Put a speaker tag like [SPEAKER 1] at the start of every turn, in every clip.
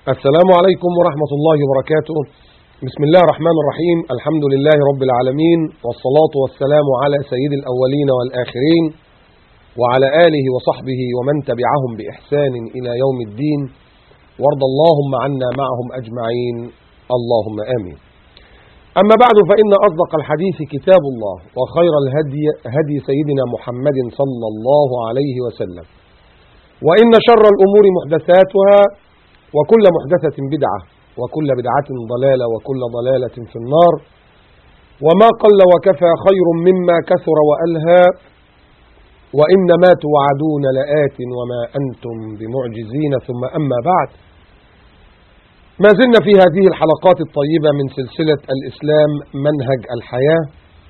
[SPEAKER 1] السلام عليكم ورحمة الله وبركاته بسم الله الرحمن الرحيم الحمد لله رب العالمين والصلاة والسلام على سيد الأولين والآخرين وعلى آله وصحبه ومن تبعهم بإحسان إلى يوم الدين وارض اللهم عنا معهم أجمعين اللهم آمين أما بعد فإن أصدق الحديث كتاب الله وخير الهدي هدي سيدنا محمد صلى الله عليه وسلم وإن شر الأمور محدثاتها وكل محدثة بدعة وكل بدعة ضلالة وكل ضلالة في النار وما قل وكفى خير مما كثر وألهى وإنما توعدون لآت وما أنتم بمعجزين ثم أما بعد ما زلنا في هذه الحلقات الطيبة من سلسلة الإسلام منهج الحياة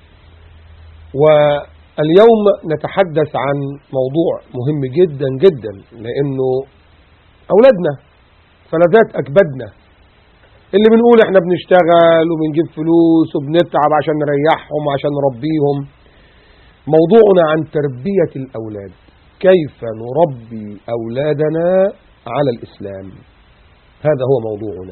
[SPEAKER 1] واليوم نتحدث عن موضوع مهم جدا جدا لأنه أولادنا فلذات أكبدنا اللي بنقول احنا بنشتغل وبنجيب فلوس وبنتعب عشان نريحهم وعشان نربيهم موضوعنا عن تربية الأولاد كيف نربي أولادنا على الإسلام هذا هو موضوعنا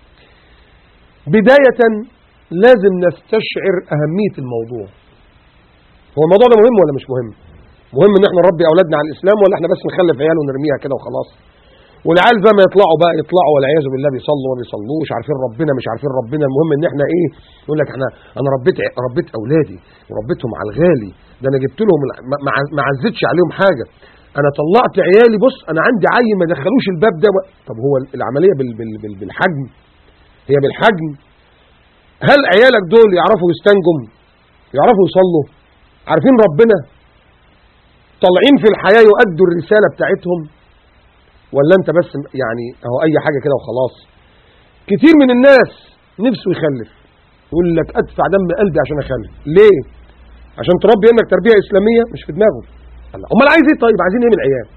[SPEAKER 1] بداية لازم نستشعر أهمية الموضوع هو الموضوع ده مهم ولا مش مهم مهم ان احنا نربي أولادنا على الإسلام ولا احنا بس نخلف عيال ونرميها كده وخلاص والعيال زي ما يطلعوا بقى يطلعوا والعياذ بالله بيصلوا وما بيصلوش عارفين ربنا مش عارفين ربنا المهم ان احنا ايه يقول لك احنا انا ربيت ربيت اولادي وربيتهم على الغالي ده انا جبت لهم ما عزتش عليهم حاجه انا طلعت عيالي بص انا عندي عيل ما دخلوش الباب ده طب هو العمليه بال بال بال بالحجم هي بالحجم هل عيالك دول يعرفوا يستنجم يعرفوا يصلوا عارفين ربنا طالعين في الحياه يؤدوا الرساله بتاعتهم ولا انت بس يعني اهو اي حاجة كده وخلاص كتير من الناس نفسه يخلف يقول لك ادفع دم قلبي عشان اخلف ليه عشان تربي انك تربية اسلامية مش في دماغه امال عايز ايه طيب عايزين ايه من العيال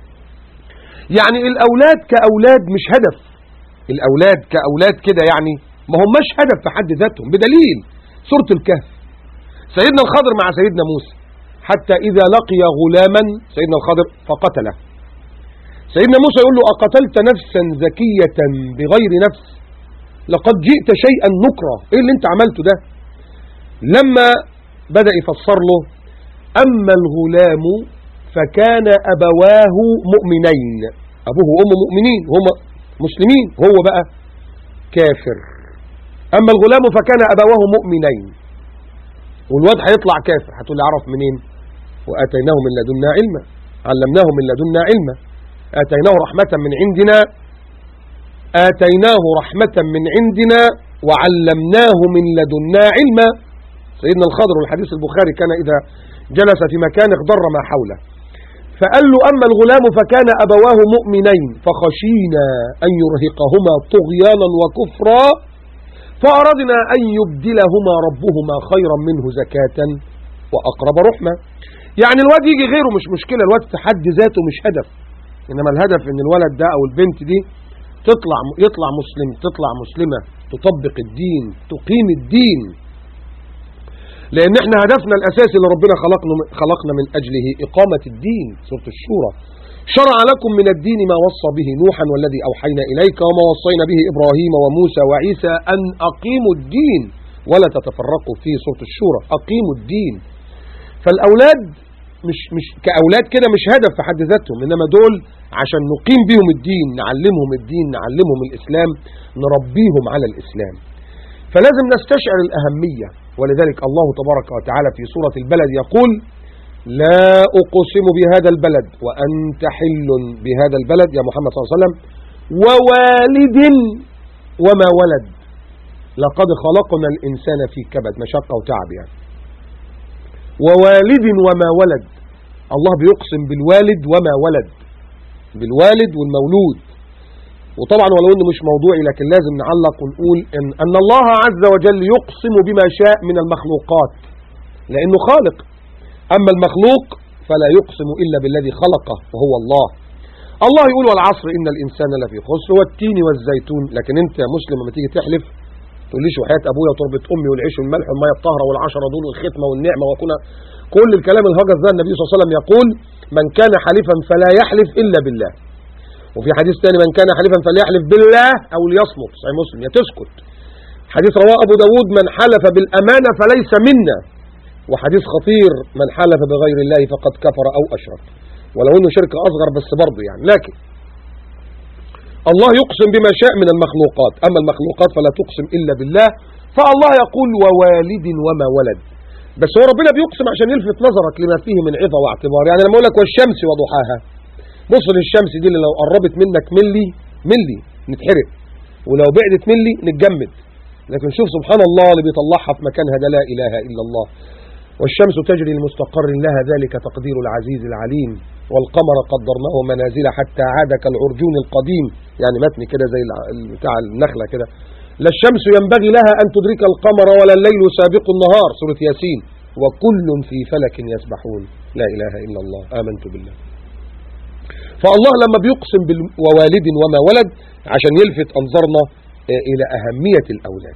[SPEAKER 1] يعني الاولاد كاولاد مش هدف الاولاد كاولاد كده يعني ما هماش هدف في حد ذاتهم بدليل سورة الكهف سيدنا الخضر مع سيدنا موسى حتى اذا لقي غلاما سيدنا الخضر فقتله سيدنا موسى يقول له أقتلت نفسا زكية بغير نفس لقد جئت شيئا نكرا ايه اللي انت عملته ده لما بدأ يفسر له أما الغلام فكان أبواه مؤمنين أبوه وأمه مؤمنين هم مسلمين هو بقى كافر أما الغلام فكان أبواه مؤمنين والواد هيطلع كافر هتقول لي عرف منين وآتيناه من لدنا علما علمناه من لدنا علما آتيناه رحمة من عندنا آتيناه رحمة من عندنا وعلمناه من لدنا علما سيدنا الخضر والحديث البخاري كان إذا جلس في مكان اخضر ما حوله فقال له أما الغلام فكان أبواه مؤمنين فخشينا أن يرهقهما طغيانا وكفرا فأردنا أن يبدلهما ربهما خيرا منه زكاة وأقرب رحمة يعني الواد يجي غيره مش مشكلة الواد في حد ذاته مش هدف إنما الهدف إن الولد ده أو البنت دي تطلع يطلع مسلم تطلع مسلمة تطبق الدين تقيم الدين لأن احنا هدفنا الأساسي اللي ربنا خلقنا خلقنا من أجله إقامة الدين سورة الشورى شرع لكم من الدين ما وصى به نوحا والذي أوحينا إليك وما وصينا به إبراهيم وموسى وعيسى أن أقيموا الدين ولا تتفرقوا فيه سورة الشورى أقيموا الدين فالأولاد مش مش كأولاد كده مش هدف في حد ذاتهم إنما دول عشان نقيم بهم الدين نعلمهم الدين نعلمهم الإسلام نربيهم على الإسلام فلازم نستشعر الأهمية ولذلك الله تبارك وتعالى في سورة البلد يقول لا أقسم بهذا البلد وأنت حل بهذا البلد يا محمد صلى الله عليه وسلم ووالد وما ولد لقد خلقنا الإنسان في كبد مشقة وتعب يعني ووالد وما ولد الله بيقسم بالوالد وما ولد بالوالد والمولود وطبعا ولو انه مش موضوعي لكن لازم نعلق ونقول ان, أن الله عز وجل يقسم بما شاء من المخلوقات لانه خالق اما المخلوق فلا يقسم الا بالذي خلقه وهو الله الله يقول والعصر ان الانسان لفي خسر والتين والزيتون لكن انت يا مسلم لما تيجي تحلف تقوليش وحياه ابويا وتربه امي والعيش والملح والميه الطاهره والعشره دول والختمه والنعمه وكنا كل الكلام الهجس ده النبي صلى الله عليه وسلم يقول من كان حلفا فلا يحلف الا بالله وفي حديث ثاني من كان حلفا فليحلف بالله أو ليصمت صحيح مسلم يا تسكت حديث رواه أبو داود من حلف بالأمانة فليس منا وحديث خطير من حلف بغير الله فقد كفر أو أشرك ولو أنه شرك أصغر بس برضه يعني لكن الله يقسم بما شاء من المخلوقات أما المخلوقات فلا تقسم إلا بالله فالله يقول ووالد وما ولد بس هو ربنا بيقسم عشان يلفت نظرك لما فيه من عظة واعتبار يعني لما أقول لك والشمس وضحاها بص للشمس دي اللي لو قربت منك ملي ملي نتحرق ولو بعدت ملي نتجمد لكن شوف سبحان الله اللي بيطلعها في مكانها ده لا إله إلا الله والشمس تجري لمستقر لها ذلك تقدير العزيز العليم والقمر قدرناه منازل حتى عاد كالعرجون القديم يعني متن كده زي بتاع النخلة كده لا الشمس ينبغي لها أن تدرك القمر ولا الليل سابق النهار سورة ياسين وكل في فلك يسبحون لا إله إلا الله آمنت بالله فالله لما بيقسم بوالد وما ولد عشان يلفت أنظارنا إلى أهمية الأولاد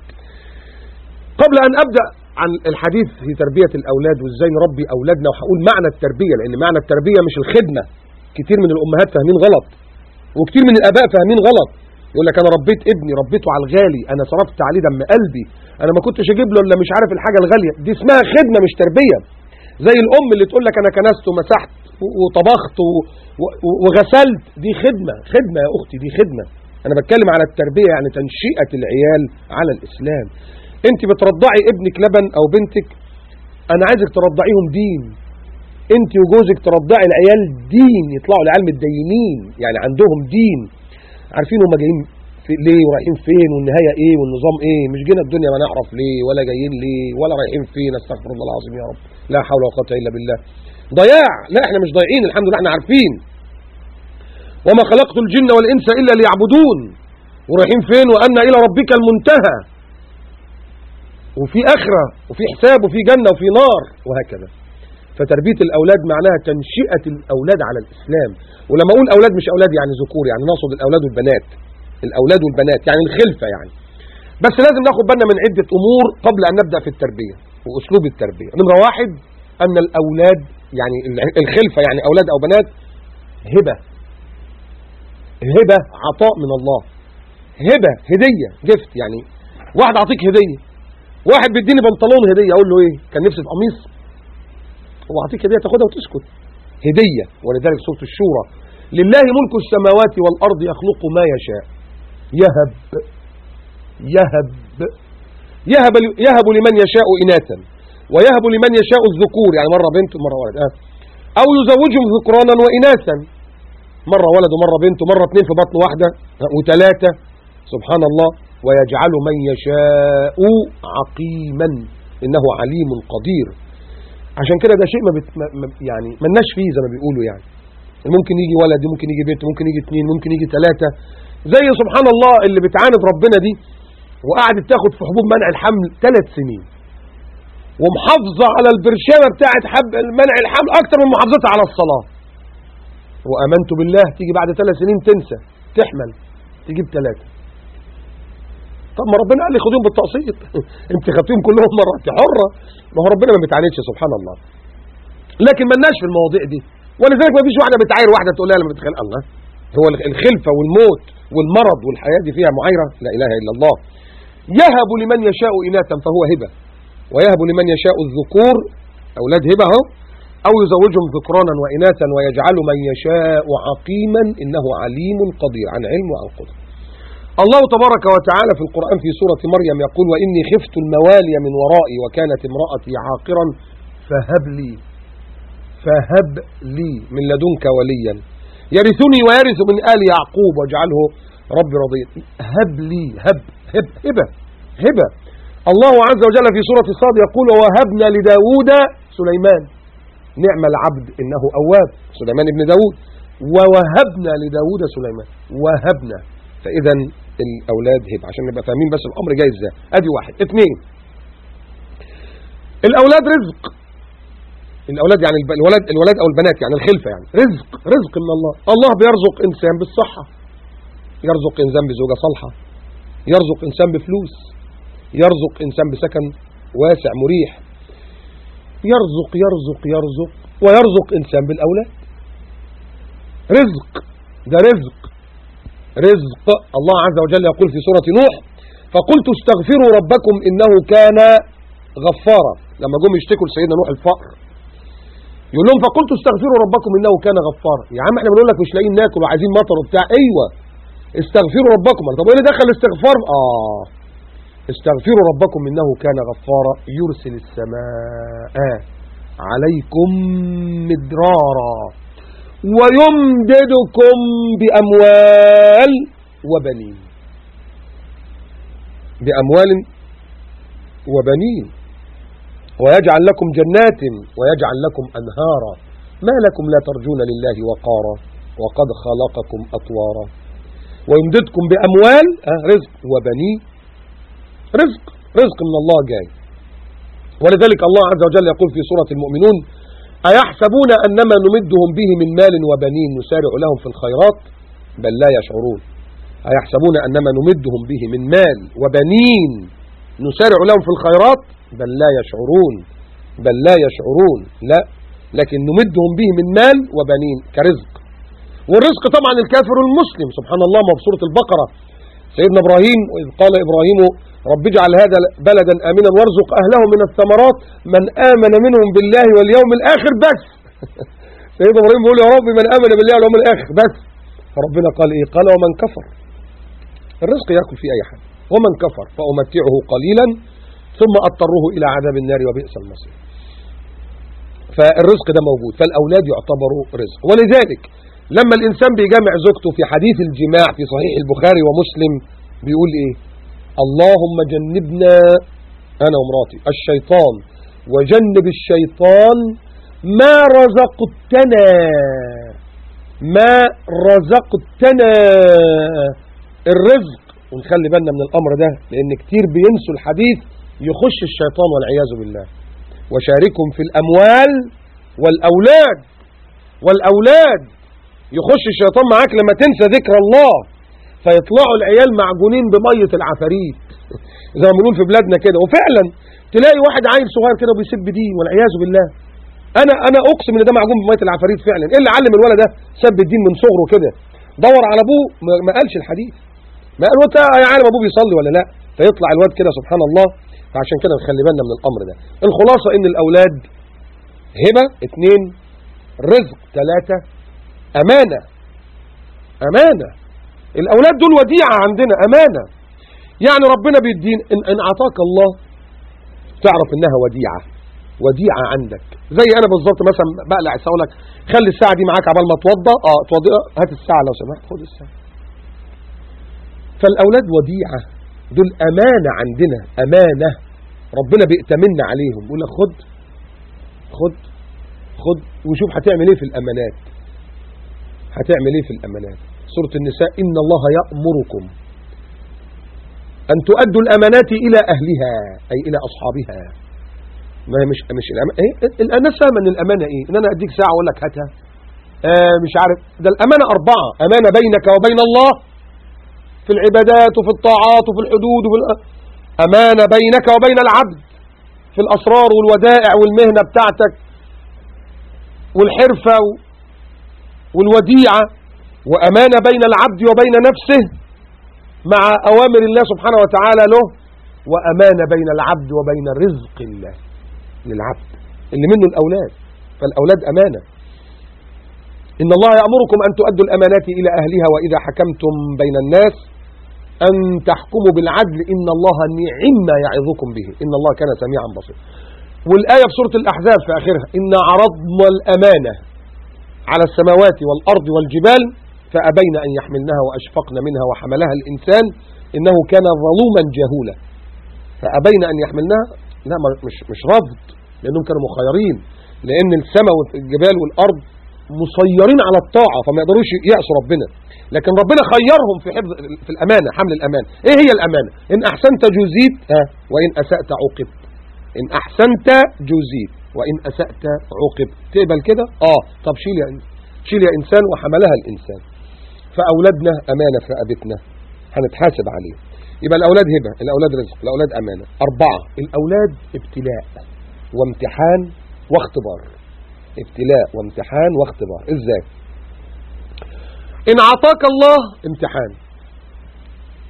[SPEAKER 1] قبل أن أبدأ عن الحديث في تربية الأولاد وإزاي نربي أولادنا وهقول معنى التربية لأن معنى التربية مش الخدمة كتير من الأمهات فاهمين غلط وكتير من الآباء فاهمين غلط يقول لك أنا ربيت ابني ربيته على الغالي أنا صرفت عليه دم قلبي أنا ما كنتش أجيب له إلا مش عارف الحاجة الغالية دي اسمها خدمة مش تربية زي الأم اللي تقول لك أنا كنست ومسحت وطبخت وغسلت دي خدمة خدمة يا أختي دي خدمة أنا بتكلم على التربية يعني تنشئة العيال على الإسلام أنت بترضعي ابنك لبن أو بنتك أنا عايزك ترضعيهم دين أنت وجوزك ترضعي العيال دين يطلعوا العيال متدينين يعني عندهم دين عارفين هم جايين في ليه ورايحين فين والنهاية ايه والنظام ايه مش جينا الدنيا ما نعرف ليه ولا جايين ليه ولا رايحين فين استغفر الله العظيم يا رب لا حول ولا قوه الا بالله ضياع لا احنا مش ضايعين الحمد لله احنا عارفين وما خلقت الجن والانس الا ليعبدون ورايحين فين وان الى ربك المنتهى وفي اخره وفي حساب وفي جنه وفي نار وهكذا فتربيه الاولاد معناها تنشئه الاولاد على الاسلام ولما اقول اولاد مش اولاد يعني ذكور يعني نقصد الاولاد والبنات الاولاد والبنات يعني الخلفه يعني بس لازم ناخد بالنا من عده امور قبل ان نبدا في التربيه واسلوب التربيه نمره واحد ان الاولاد يعني الخلفه يعني اولاد او بنات هبه هبه عطاء من الله هبه هديه جفت يعني واحد اعطيك هديه واحد بيديني بنطلون هديه اقول له ايه كان نفسي في قميص هو اعطيك هديه تاخدها وتسكت هديه ولذلك سوره الشورى لله ملك السماوات والارض يخلق ما يشاء يهب يهب يهب يهب لمن يشاء اناثا ويهب لمن يشاء الذكور يعني مره بنت ومره ولد آه. او يزوجهم ذكرانا واناثا مره ولد ومره بنت ومره اثنين في بطن واحده وثلاثه سبحان الله ويجعل من يشاء عقيما انه عليم قدير عشان كده ده شيء ما, بت... ما يعني ملناش فيه زي ما بيقولوا يعني ممكن يجي ولد ممكن يجي بنت ممكن يجي اثنين ممكن يجي ثلاثة زي سبحان الله اللي بتعاند ربنا دي وقعدت تاخد في حبوب منع الحمل ثلاث سنين ومحافظة على البرشامة بتاعت حب منع الحمل أكتر من محافظتها على الصلاة وأمنت بالله تيجي بعد ثلاث سنين تنسى تحمل تجيب ثلاثة طب ما ربنا قال لي خدوهم بالتقسيط انت خدتهم كلهم مرة انت حرة ما هو ربنا ما بيتعاندش سبحان الله لكن ملناش في المواضيع دي ولذلك ما فيش واحدة بتعاير واحدة تقول لها لما بتخيل الله هو الخلفة والموت والمرض والحياة دي فيها معايرة لا إله إلا الله يهب لمن يشاء إناثا فهو هبة ويهب لمن يشاء الذكور أولاد هبة اهو أو يزوجهم ذكرانا وإناثا ويجعل من يشاء عقيما إنه عليم قدير عن علم وعن قدر الله تبارك وتعالى في القرآن في سورة مريم يقول وإني خفت الموالي من ورائي وكانت امرأتي عاقرا فهب لي فهب لي من لدنك وليا يرثني ويرث من آل يعقوب واجعله رب رضيا هب لي هب هب هبة هبة الله عز وجل في سورة الصاد يقول وهبنا لداود سليمان نعم العبد إنه أواب سليمان ابن داود ووهبنا لداود سليمان وهبنا فإذا الأولاد هبة عشان نبقى فاهمين بس الأمر جاي ازاي أدي واحد اثنين الأولاد رزق الأولاد يعني الولد الولاد أو البنات يعني الخلفة يعني رزق رزق من الله الله بيرزق إنسان بالصحة يرزق إنسان بزوجة صالحة يرزق إنسان بفلوس يرزق إنسان بسكن واسع مريح يرزق يرزق يرزق ويرزق إنسان بالأولاد رزق ده رزق رزق الله عز وجل يقول في سورة نوح فقلت استغفروا ربكم إنه كان غفارا لما جم يشتكوا لسيدنا نوح الفقر يقول لهم فقلت استغفروا ربكم إنه كان غفارا يا عم احنا بنقول لك مش لاقيين ناكل وعايزين مطر وبتاع ايوه استغفروا ربكم طب ايه اللي دخل الاستغفار اه استغفروا ربكم إنه كان غفارا يرسل السماء عليكم مدرارا ويمددكم بأموال وبنين بأموال وبنين ويجعل لكم جنات ويجعل لكم أنهارا ما لكم لا ترجون لله وقارا وقد خلقكم أطوارا ويمددكم بأموال آه رزق وبنين رزق رزق من الله جاي ولذلك الله عز وجل يقول في سورة المؤمنون أيحسبون أنما نمدهم به من مال وبنين نسارع لهم في الخيرات بل لا يشعرون أيحسبون أنما نمدهم به من مال وبنين نسارع لهم في الخيرات بل لا يشعرون بل لا يشعرون لا لكن نمدهم به من مال وبنين كرزق والرزق طبعا الكافر المسلم سبحان الله ما في سورة البقرة سيدنا إبراهيم وإذ قال إبراهيم رب اجعل هذا بلدا آمنا وارزق أهله من الثمرات من آمن منهم بالله واليوم الآخر بس سيدنا إبراهيم بيقول يا رب من آمن بالله واليوم الآخر بس فربنا قال إيه قال ومن كفر الرزق يأكل فيه أي حد ومن كفر فأمتعه قليلا ثم أضطره إلى عذاب النار وبئس المصير فالرزق ده موجود فالأولاد يعتبروا رزق ولذلك لما الإنسان بيجامع زوجته في حديث الجماع في صحيح البخاري ومسلم بيقول إيه اللهم جنبنا أنا ومراتي الشيطان وجنب الشيطان ما رزقتنا ما رزقتنا الرزق ونخلي بالنا من الأمر ده لأن كتير بينسوا الحديث يخش الشيطان والعياذ بالله وشاركهم في الأموال والأولاد والأولاد يخش الشيطان معاك لما تنسى ذكر الله فيطلعوا العيال معجونين بمية العفاريت زي ما بنقول في بلادنا كده وفعلا تلاقي واحد عيل صغير كده بيسب دين والعياذ بالله انا انا اقسم ان ده معجون بمية العفاريت فعلا ايه اللي علم الولد ده سب الدين من صغره كده دور على ابوه ما قالش الحديث ما قال وانت يا عالم ابوه بيصلي ولا لا فيطلع الواد كده سبحان الله فعشان كده نخلي بالنا من الامر ده الخلاصه ان الاولاد هبه اثنين رزق ثلاثه امانه امانه الأولاد دول وديعة عندنا أمانة يعني ربنا بيدين إن, إن أعطاك الله تعرف إنها وديعة وديعة عندك زي أنا بالظبط مثلا بقلع أقول لك خلي الساعة دي معاك عبال ما توضى اه توضى هات الساعة لو سمحت خد الساعة فالأولاد وديعة دول أمانة عندنا أمانة ربنا بيأتمنا عليهم يقول لك خد خد خد وشوف هتعمل ايه في الأمانات هتعمل ايه في الأمانات سورة النساء إن الله يأمركم أن تؤدوا الأمانات إلى أهلها أي إلى أصحابها ما هي مش مش الأمانة إيه الناس فاهمة إن الأمانة إيه إن أنا أديك ساعة أقول لك هاتها آه مش عارف ده الأمانة أربعة أمانة بينك وبين الله في العبادات وفي الطاعات وفي الحدود وفي أمانة بينك وبين العبد في الأسرار والودائع والمهنة بتاعتك والحرفة والوديعة وأمانة بين العبد وبين نفسه مع أوامر الله سبحانه وتعالى له وأمانة بين العبد وبين رزق الله للعبد اللي منه الأولاد فالأولاد أمانة إن الله يأمركم أن تؤدوا الأمانات إلى أهلها وإذا حكمتم بين الناس أن تحكموا بالعدل إن الله نعم ما يعظكم به إن الله كان سميعا بصيرا والآية في سورة الأحزاب في آخرها إن عرضنا الأمانة على السماوات والأرض والجبال فأبين أن يحملنها وأشفقن منها وحملها الإنسان إنه كان ظلوما جهولا فأبين أن يحملنها لا مش, مش رفض لأنهم كانوا مخيرين لأن السماء والجبال والأرض مسيرين على الطاعة فما يقدروش يأسوا ربنا لكن ربنا خيرهم في حفظ في الأمانة حمل الأمانة إيه هي الأمانة إن أحسنت جزيت آه وإن أسأت عوقبت إن أحسنت جزيت وإن أسأت عوقبت تقبل كده آه طب شيل يا شيل يا إنسان وحملها الإنسان فأولادنا أمانة في رقبتنا هنتحاسب عليه يبقى الأولاد هبة الأولاد رزق الأولاد أمانة أربعة الأولاد ابتلاء وامتحان واختبار ابتلاء وامتحان واختبار ازاي ان عطاك الله امتحان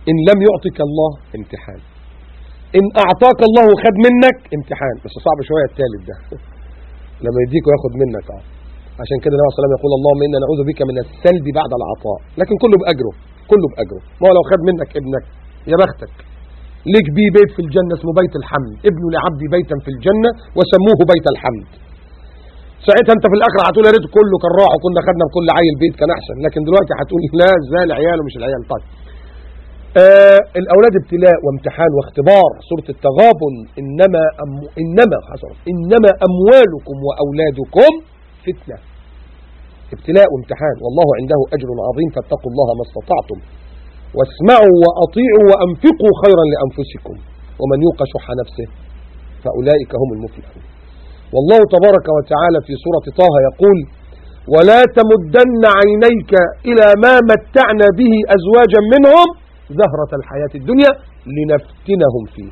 [SPEAKER 1] إن لم يعطك الله امتحان إن أعطاك الله وخد منك امتحان بس صعب شوية التالت ده لما يديك وياخد منك اه عشان كده النبي صلى الله عليه وسلم يقول اللهم إنا نعوذ بك من السلب بعد العطاء لكن كله بأجره كله بأجره ما هو لو خد منك ابنك يا بختك ليك بيه بيت في الجنة اسمه بيت الحمد ابن لعبدي بيتا في الجنة وسموه بيت الحمد ساعتها انت في الاخر هتقول يا ريت كله كان راح وكنا خدنا بكل عيل بيت كان احسن لكن دلوقتي هتقول لا ازاي العيال ومش العيال طيب آه الاولاد ابتلاء وامتحان واختبار سوره التغابن انما أم انما حصل انما اموالكم واولادكم فتنه ابتلاء وامتحان والله عنده اجر عظيم فاتقوا الله ما استطعتم واسمعوا واطيعوا وانفقوا خيرا لانفسكم ومن يوق شح نفسه فاولئك هم المفلحون والله تبارك وتعالى في سورة طه يقول ولا تمدن عينيك إلى ما متعنا به أزواجا منهم زهرة الحياة الدنيا لنفتنهم فيه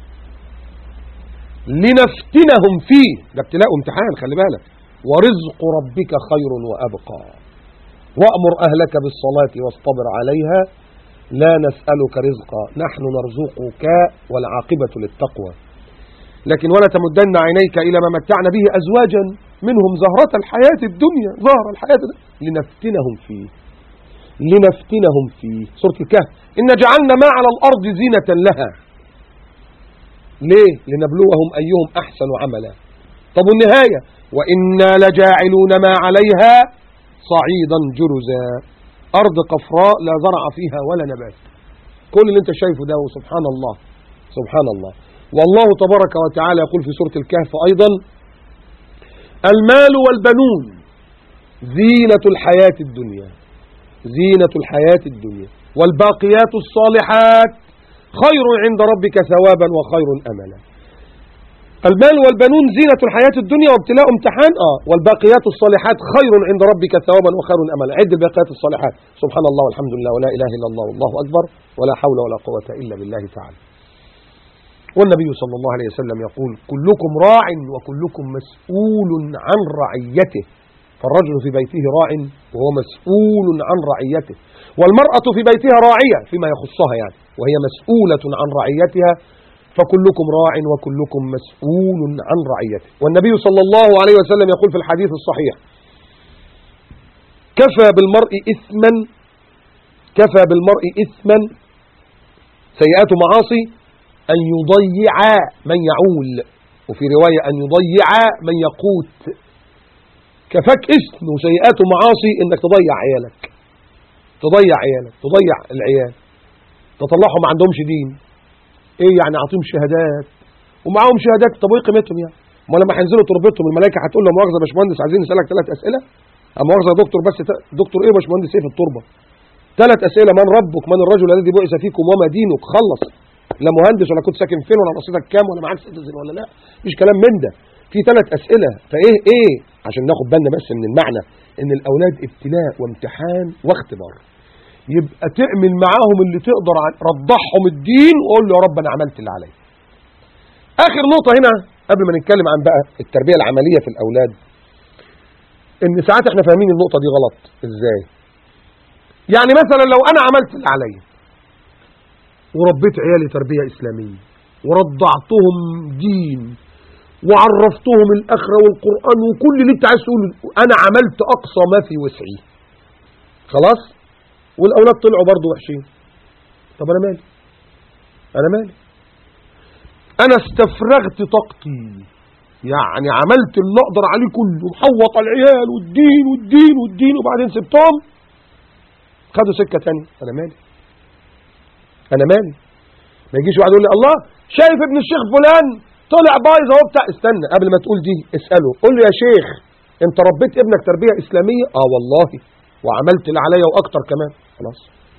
[SPEAKER 1] لنفتنهم فيه ده ابتلاء امتحان خلي بالك ورزق ربك خير وأبقى وأمر أهلك بالصلاة واصطبر عليها لا نسألك رزقا نحن نرزقك والعاقبة للتقوى لكن ولا تمدن عينيك إلى ما متعنا به أزواجا منهم زهرة الحياة الدنيا زهر الحياة الدنيا لنفتنهم فيه لنفتنهم فيه سورة الكهف إن جعلنا ما على الأرض زينة لها ليه لنبلوهم أيهم أحسن عملا طب النهاية وإنا لجاعلون ما عليها صعيدا جرزا أرض قفراء لا زرع فيها ولا نبات كل اللي انت شايفه ده سبحان الله سبحان الله والله تبارك وتعالى يقول في سورة الكهف أيضا المال والبنون زينة الحياة الدنيا زينة الحياة الدنيا والباقيات الصالحات خير عند ربك ثوابا وخير أملا المال والبنون زينة الحياة الدنيا وابتلاء امتحان آه والباقيات الصالحات خير عند ربك ثوابا وخير أملا عد الباقيات الصالحات سبحان الله والحمد لله ولا إله إلا الله والله أكبر ولا حول ولا قوة إلا بالله تعالى والنبي صلى الله عليه وسلم يقول كلكم راع وكلكم مسؤول عن رعيته فالرجل في بيته راع وهو مسؤول عن رعيته والمرأة في بيتها راعية فيما يخصها يعني وهي مسؤولة عن رعيتها فكلكم راع وكلكم مسؤول عن رعيته والنبي صلى الله عليه وسلم يقول في الحديث الصحيح كفى بالمرء إثما كفى بالمرء إثما سيئات معاصي أن يضيع من يعول وفي رواية أن يضيع من يقوت كفاك اسم وسيئات ومعاصي انك تضيع عيالك تضيع عيالك تضيع العيال تطلعهم ما عندهمش دين ايه يعني اعطيهم شهادات ومعاهم شهادات طب وايه قيمتهم يعني ما لما هينزلوا تربتهم الملائكه هتقول له مؤاخذه يا باشمهندس عايزين نسالك ثلاث اسئله اما مؤاخذه يا دكتور بس ت... دكتور ايه يا باشمهندس ايه في التربه ثلاث اسئله من ربك من الرجل الذي بعث فيكم وما دينك خلص لا مهندس ولا كنت ساكن فين ولا رصيدك كام ولا معاك سيتيزن ولا لا مفيش كلام من ده في ثلاث اسئله فايه ايه عشان ناخد بالنا بس من المعنى ان الاولاد ابتلاء وامتحان واختبار يبقى تعمل معاهم اللي تقدر عن رضعهم الدين وقول له يا رب انا عملت اللي عليا اخر نقطه هنا قبل ما نتكلم عن بقى التربيه العمليه في الاولاد ان ساعات احنا فاهمين النقطه دي غلط ازاي يعني مثلا لو انا عملت اللي عليا وربيت عيالي تربيه اسلاميه ورضعتهم دين وعرفتهم الأخرة والقرآن وكل اللي انت عايز تقوله أنا عملت أقصى ما في وسعي خلاص والأولاد طلعوا برضو وحشين طب أنا مالي أنا مالي أنا استفرغت طاقتي يعني عملت اللي أقدر عليه كله محوط على العيال والدين والدين والدين وبعدين سبتهم خدوا سكة تانية أنا مالي أنا مالي ما يجيش واحد يقول لي الله شايف ابن الشيخ فلان طلع بايظ اهو بتاع استنى قبل ما تقول دي اساله قول له يا شيخ انت ربيت ابنك تربيه اسلاميه اه والله وعملت اللي عليا واكتر كمان خلاص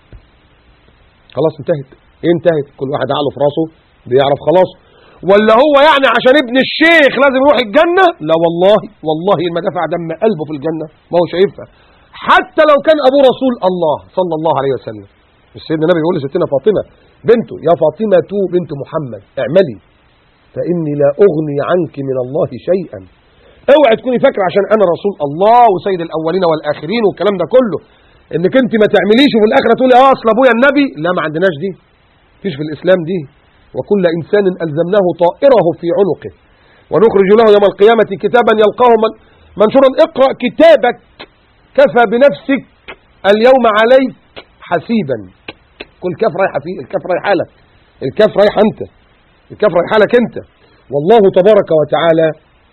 [SPEAKER 1] خلاص انتهت ايه انتهت كل واحد عقله في راسه بيعرف خلاص ولا هو يعني عشان ابن الشيخ لازم يروح الجنه لا والله والله ما دفع دم قلبه في الجنه ما هو شايفها حتى لو كان ابوه رسول الله صلى الله عليه وسلم سيدنا النبي بيقول لستنا فاطمه بنته يا فاطمه تو بنت محمد اعملي فإني لا أغني عنك من الله شيئا اوعي تكوني فاكرة عشان أنا رسول الله وسيد الأولين والآخرين والكلام ده كله إنك أنت ما تعمليش وفي الآخرة تقولي آه أصل أبويا النبي لا ما عندناش دي فيش في الإسلام دي وكل إنسان ألزمناه طائره في عنقه ونخرج له يوم القيامة كتابا يلقاه من منشورا اقرأ كتابك كفى بنفسك اليوم عليك حسيبا كل كف رايحة فيه الكف رايحة لك الكف رايحة أنت الكف رايحة لك أنت والله تبارك وتعالى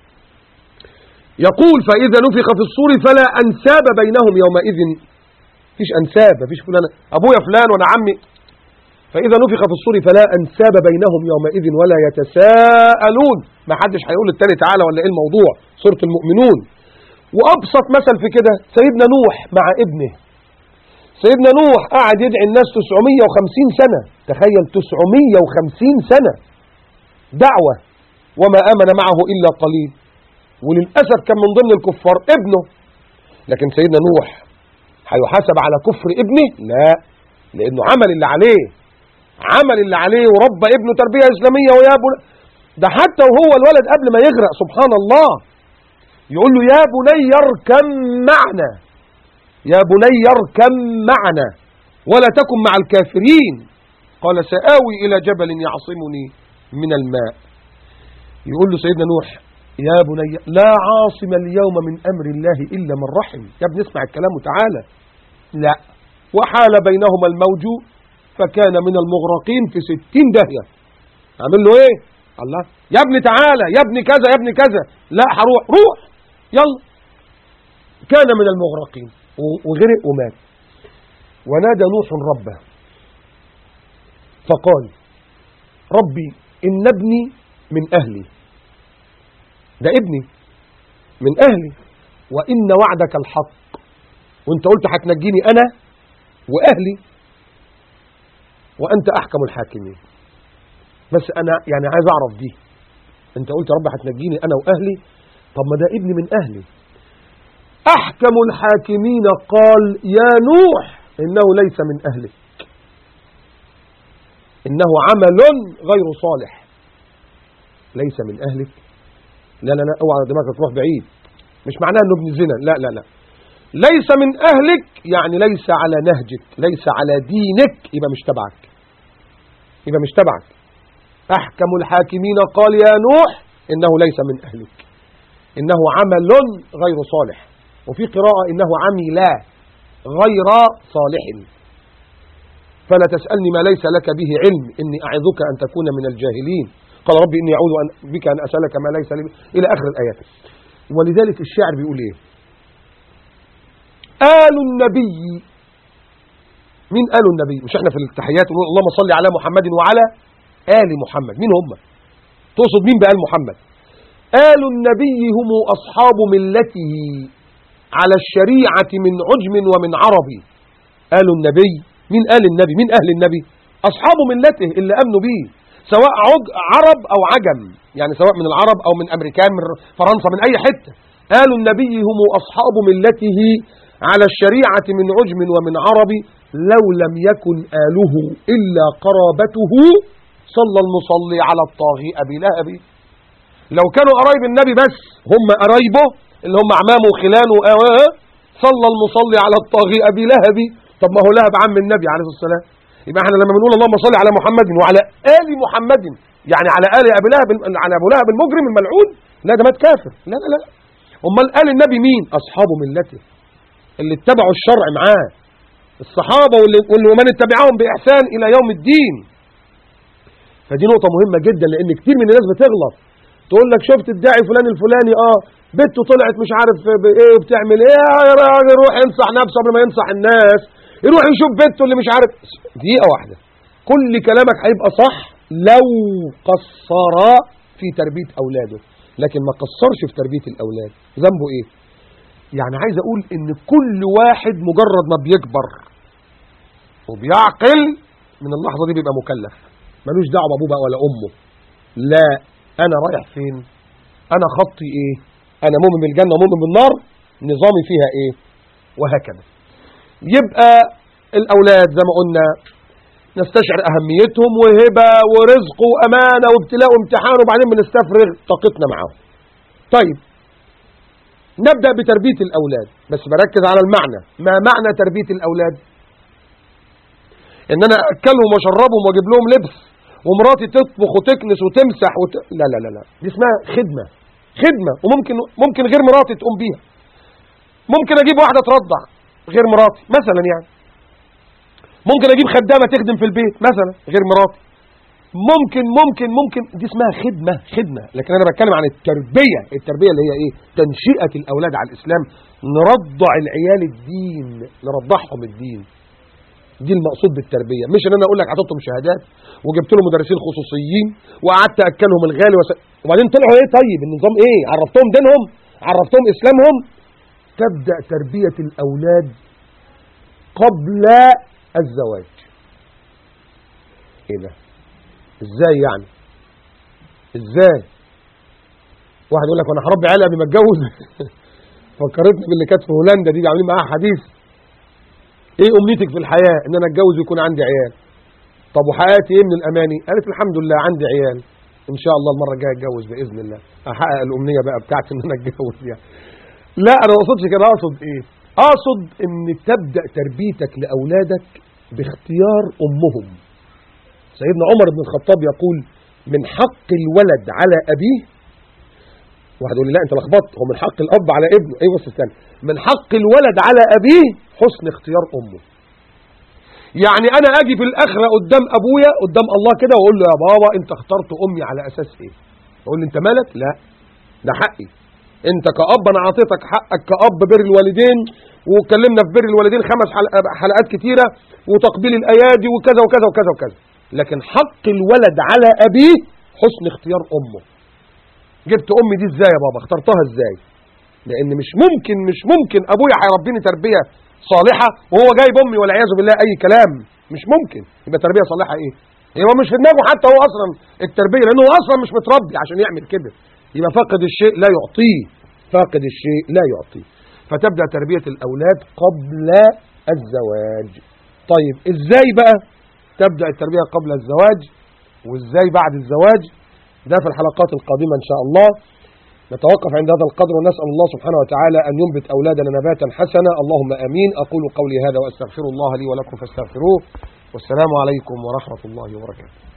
[SPEAKER 1] يقول فإذا نفخ في الصور فلا أنساب بينهم يومئذ فيش أنساب فيش فلان أبويا فلان وأنا عمي فإذا نفخ في الصور فلا أنساب بينهم يومئذ ولا يتساءلون ما حدش هيقول للتاني تعالى ولا إيه الموضوع سورة المؤمنون وأبسط مثل في كده سيدنا نوح مع ابنه سيدنا نوح قعد يدعي الناس 950 سنة تخيل 950 سنة دعوة وما آمن معه إلا قليل وللأسف كان من ضمن الكفار ابنه لكن سيدنا نوح هيحاسب على كفر ابنه لا لأنه عمل اللي عليه عمل اللي عليه وربى ابنه تربية إسلامية ويا ابو ده حتى وهو الولد قبل ما يغرق سبحان الله يقول له يا بني اركم معنا يا بني اركم معنا ولا تكن مع الكافرين قال سآوي إلى جبل يعصمني من الماء يقول له سيدنا نوح يا بني لا عاصم اليوم من أمر الله إلا من رحم يا ابن اسمع الكلام وتعالى لا وحال بينهما الموج فكان من المغرقين في ستين داهية عمل له ايه الله يا ابني تعالى يا ابني كذا يا ابني كذا لا هروح روح يلا كان من المغرقين وغرق ومات ونادى نوح ربه فقال ربي إن ابني من أهلي ده ابني من أهلي وإن وعدك الحق وانت قلت هتنجيني أنا وأهلي وأنت أحكم الحاكمين بس أنا يعني عايز أعرف دي أنت قلت يا رب هتنجيني أنا وأهلي طب ما ده ابني من أهلي أحكم الحاكمين قال يا نوح إنه ليس من أهلك إنه عمل غير صالح ليس من أهلك لا لا لا اوعى دماغك تروح بعيد مش معناه انه ابن زنا لا لا لا ليس من اهلك يعني ليس على نهجك ليس على دينك يبقى مش تبعك يبقى مش تبعك احكم الحاكمين قال يا نوح انه ليس من اهلك انه عمل غير صالح وفي قراءة انه عمل غير صالح فلا تسألني ما ليس لك به علم إني أعظك أن تكون من الجاهلين قال ربي إني أعوذ أن بك أن أسألك ما ليس لي إلى آخر الآيات ولذلك الشاعر بيقول إيه آل النبي مين آل النبي مش احنا في التحيات نقول اللهم صل على محمد وعلى آل محمد مين هم تقصد مين بآل محمد آل النبي هم أصحاب ملته على الشريعة من عجم ومن عربي آل النبي مين آل النبي مين أهل النبي أصحاب ملته اللي أمنوا به سواء عرب أو عجم يعني سواء من العرب أو من أمريكان من فرنسا من أي حتة آل النبي هم أصحاب ملته على الشريعة من عجم ومن عرب لو لم يكن آله إلا قرابته صلى المصلي على الطاغي أبي لهب لو كانوا قرايب النبي بس هم قرايبه اللي هم أعمامه وخلانه صلى المصلي على الطاغي أبي لهب طب ما هو لهب عم النبي عليه الصلاة والسلام يبقى احنا لما بنقول اللهم صل على محمد وعلى آل محمد يعني على آل أبي لهب على أبو لهب المجرم الملعون لا ده مات كافر لا لا لا امال آل النبي مين أصحاب ملته اللي اتبعوا الشرع معاه الصحابة واللي, واللي ومن اتبعهم بإحسان إلى يوم الدين فدي نقطة مهمة جدا لأن كتير من الناس بتغلط تقول لك شفت الداعي فلان الفلاني اه بنته طلعت مش عارف بايه وبتعمل ايه يا راجل يروح ينصح نفسه قبل ما ينصح الناس يروح يشوف بنته اللي مش عارف دقيقة واحدة كل كلامك هيبقى صح لو قصر في تربية أولاده لكن ما قصرش في تربية الأولاد ذنبه إيه يعني عايز أقول إن كل واحد مجرد ما بيكبر وبيعقل من اللحظة دي بيبقى مكلف ملوش دعوة بأبوه بقى ولا أمه لا أنا رايح فين أنا خطي إيه أنا مؤمن بالجنة ومؤمن بالنار نظامي فيها إيه وهكذا يبقى الأولاد زي ما قلنا نستشعر أهميتهم وهبة ورزق وأمانة وابتلاء وامتحان وبعدين بنستفرغ طاقتنا معاهم طيب نبدأ بتربية الأولاد بس بركز على المعنى ما معنى تربية الأولاد ان انا اكلهم واشربهم واجيب لهم لبس ومراتي تطبخ وتكنس وتمسح وت... لا لا لا لا دي اسمها خدمة خدمة وممكن ممكن غير مراتي تقوم بيها ممكن اجيب واحدة ترضع غير مراتي مثلا يعني ممكن اجيب خدامة تخدم في البيت مثلا غير مراتي ممكن ممكن ممكن دي اسمها خدمة خدمة لكن انا بتكلم عن التربية التربية اللي هي ايه تنشئة الاولاد على الاسلام نرضع العيال الدين نرضعهم الدين دي المقصود بالتربية مش ان انا اقول لك اعطيتهم شهادات وجبت لهم مدرسين خصوصيين وقعدت اكلهم الغالي وس... وبعدين طلعوا ايه طيب النظام ايه عرفتهم دينهم عرفتهم اسلامهم تبدأ تربية الاولاد قبل الزواج ايه ده ازاي يعني ازاي واحد يقول لك وانا هربي عيالي قبل ما اتجوز فكرتني باللي كانت في هولندا دي عاملين معاها حديث ايه امنيتك في الحياه ان انا اتجوز ويكون عندي عيال طب وحققت ايه من الاماني قالت الحمد لله عندي عيال ان شاء الله المره الجايه اتجوز باذن الله احقق الامنيه بقى بتاعتي ان انا اتجوز يعني لا انا ما اقصدش كده اقصد ايه اقصد ان تبدا تربيتك لاولادك باختيار امهم سيدنا عمر بن الخطاب يقول من حق الولد على ابيه واحد يقول لي لا انت لخبطت هو من حق الاب على ابنه ايوه بس استنى من حق الولد على ابيه حسن اختيار امه يعني انا اجي في الاخره قدام ابويا قدام الله كده واقول له يا بابا انت اخترت امي على اساس ايه يقول لي انت مالك لا ده حقي انت كاب انا اعطيتك حقك كاب بر الوالدين واتكلمنا في بر الوالدين خمس حلقات كتيره وتقبيل الايادي وكذا وكذا وكذا وكذا لكن حق الولد على ابيه حسن اختيار امه جبت امي دي ازاي يا بابا اخترتها ازاي لان مش ممكن مش ممكن ابويا هيربيني تربيه صالحه وهو جايب امي والعياذ بالله اي كلام مش ممكن يبقى تربيه صالحه ايه هو مش في دماغه حتى هو اصلا التربيه لانه اصلا مش متربي عشان يعمل كده يبقى فاقد الشيء لا يعطيه فاقد الشيء لا يعطيه فتبدا تربيه الاولاد قبل الزواج طيب ازاي بقى تبدا التربيه قبل الزواج وازاي بعد الزواج ده في الحلقات القادمه ان شاء الله نتوقف عند هذا القدر ونسأل الله سبحانه وتعالى أن ينبت أولادنا نباتا حسنا اللهم أمين أقول قولي هذا وأستغفر الله لي ولكم فاستغفروه والسلام عليكم ورحمة الله وبركاته